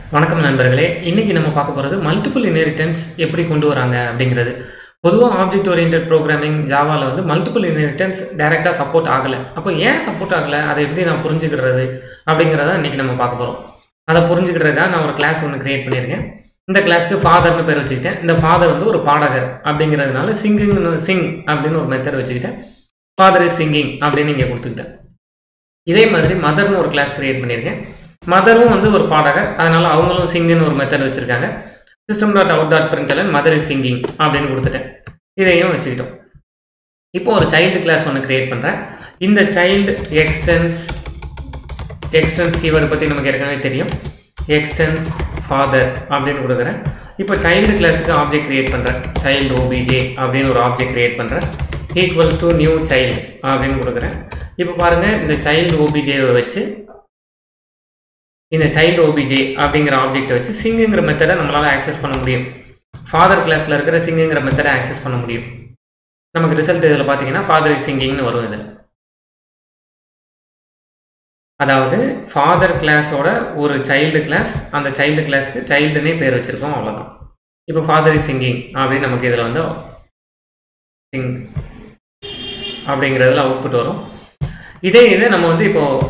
வணக்கம் நண்பர்களே இன்னைக்கு நம்ம பார்க்க போகிறது மல்டிபிள் இன்ஹெரிட்டன்ஸ் எப்படி கொண்டு வராங்க அப்படிங்கிறது பொதுவாக ஆப்ஜெக்ட் ஓரியன்ட் ப்ரோக்ராமிங் ஜாவாவில் வந்து மல்டிபிள் இன்ஹெரிட்டன்ஸ் டைரெக்டாக சப்போர்ட் ஆகலை அப்போ ஏன் சப்போர்ட் ஆகலை அதை எப்படி நான் புரிஞ்சுக்கிறது அப்படிங்கிறத இன்னைக்கு நம்ம பார்க்க போகிறோம் அதை புரிஞ்சுக்கிறதுக்காக நான் ஒரு கிளாஸ் ஒன்று கிரியேட் பண்ணியிருக்கேன் இந்த கிளாஸ்க்கு ஃபாதர்னு பேர் வச்சுக்கிட்டேன் இந்த ஃபாதர் வந்து ஒரு பாடகர் அப்படிங்கிறதுனால சிங்கிங்னு சிங் அப்படின்னு ஒரு மெத்தட் வச்சுக்கிட்டேன் ஃபாதர் இஸ் சிங்கிங் அப்படின்னு இங்கே கொடுத்துக்கிட்டேன் இதே மாதிரி மதர்னு ஒரு கிளாஸ் கிரியேட் பண்ணியிருக்கேன் மதரும் வந்து ஒரு பாடகர் அதனால அவங்களும் சிங்குன்னு ஒரு மெத்தட் வச்சிருக்காங்க system dot out dot println mother is singing அப்படின்னு கொடுத்துட்டேன் இதையும் வச்சுக்கிட்டோம் இப்போ ஒரு சைல்டு கிளாஸ் ஒன்று கிரியேட் பண்ணுறேன் இந்த சைல்டு எக்ஸ்டென்ஸ் எக்ஸ்டென்ஸ் கீவேர்டு பற்றி நமக்கு ஏற்கனவே தெரியும் எக்ஸ்டென்ஸ் ஃபாதர் அப்படின்னு கொடுக்குறேன் இப்போ சைல்டு கிளாஸுக்கு ஆப்ஜெக்ட் கிரியேட் பண்ணுறேன் சைல்டு ஓபிஜே அப்படின்னு ஒரு ஆப்ஜெக்ட் கிரியேட் பண்ணுறேன் ஈக்குவல்ஸ் டு நியூ சைல்டு அப்படின்னு கொடுக்குறேன் இப்போ பாருங்கள் இந்த சைல்டு ஓபிஜேவை வச்சு இந்த சைல்டு ஓபிஜே அப்படிங்கிற ஆப்ஜெக்ட்டை வச்சு சிங்குங்கிற மெத்தடை நம்மளால் ஆக்சஸ் பண்ண முடியும் ஃபாதர் கிளாஸில் இருக்கிற சிங்குங்கிற மெத்தடை ஆக்சஸ் பண்ண முடியும் நமக்கு ரிசல்ட் இதில் பார்த்தீங்கன்னா ஃபாதர் இஸ் சிங்கிங்னு வரும் இதில் அதாவது ஃபாதர் கிளாஸோட ஒரு சைல்டு கிளாஸ் அந்த சைல்டு கிளாஸ்க்கு சைல்டுனே பேர் வச்சுருக்கோம் அவ்வளோதான் இப்போ ஃபாதர் இஸ் சிங்கிங் அப்படின்னு நமக்கு இதில் வந்து சிங் அப்படிங்கிறதுல அவுட்புட் வரும் இதே இது நம்ம வந்து இப்போது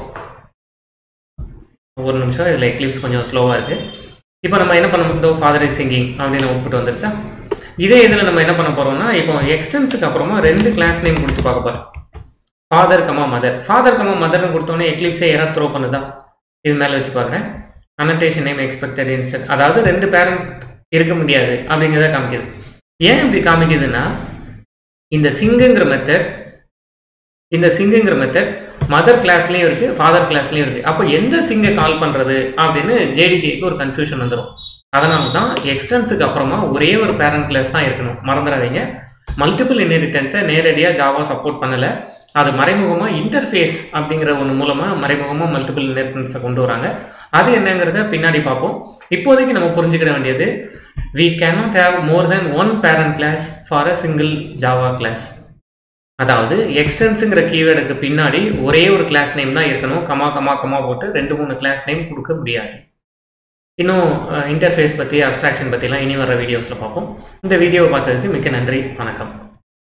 ஒரு நிமிஷம் இதில் எக்லிப்ஸ் கொஞ்சம் ஸ்லோவாக இருக்குது இப்போ நம்ம என்ன பண்ண முடியும் ஃபாதர் இஸ் சிங்கிங் அப்படின்னு அவுட்புட் வந்துருச்சா இதே இதில் நம்ம என்ன பண்ண போகிறோம்னா இப்போ எக்ஸ்டென்ஸுக்கு அப்புறமா ரெண்டு கிளாஸ் நேம் கொடுத்து பார்க்க போகிறோம் father comma mother father comma மதர்னு கொடுத்தோன்னே எக்லிப்ஸே யாராவது த்ரோ பண்ணுதா இது மேலே வச்சு பார்க்குறேன் அனடேஷன் நேம் எக்ஸ்பெக்டட் இன்ஸ்டன்ட் அதாவது ரெண்டு பேரண்ட் இருக்க முடியாது அப்படிங்கிறத காமிக்குது ஏன் இப்படி காமிக்குதுன்னா இந்த சிங்குங்கிற மெத்தட் இந்த சிங்குங்கிற மெத்தட் மதர் கிளாஸ்லேயும் இருக்குது ஃபாதர் கிளாஸ்லேயும் இருக்குது அப்போ எந்த சிங்கை கால் பண்ணுறது அப்படின்னு ஜேடிகேக்கு ஒரு கன்ஃபியூஷன் வந்துடும் அதனால தான் எக்ஸ்டென்ஸுக்கு அப்புறமா ஒரே ஒரு பேரண்ட் கிளாஸ் தான் இருக்கணும் மறந்துடாதீங்க மல்டிபிள் இன்ஹெரிட்டன்ஸை நேரடியாக ஜாவா சப்போர்ட் பண்ணலை அது மறைமுகமாக இன்டர்ஃபேஸ் அப்படிங்கிற ஒன்று மூலமாக மறைமுகமாக மல்டிபிள் இன்ஹெரிட்டன்ஸை கொண்டு வராங்க அது என்னங்கிறத பின்னாடி பார்ப்போம் இப்போதைக்கு நம்ம புரிஞ்சுக்கிட வேண்டியது we cannot have more then one parent class for a single Java class அதாவது எக்ஸ்டென்ஸுங்கிற கீவேர்டுக்கு பின்னாடி ஒரே ஒரு கிளாஸ் நேம் தான் இருக்கணும் கமா கமா கமா போட்டு ரெண்டு மூணு கிளாஸ் நேம் கொடுக்க முடியாது இன்னும் இன்டர்ஃபேஸ் பற்றி அப்ஸ்ட்ராக்ஷன் பற்றிலாம் இனி வர வீடியோஸில் பார்ப்போம் இந்த வீடியோவை பார்த்ததுக்கு மிக்க நன்றி வணக்கம்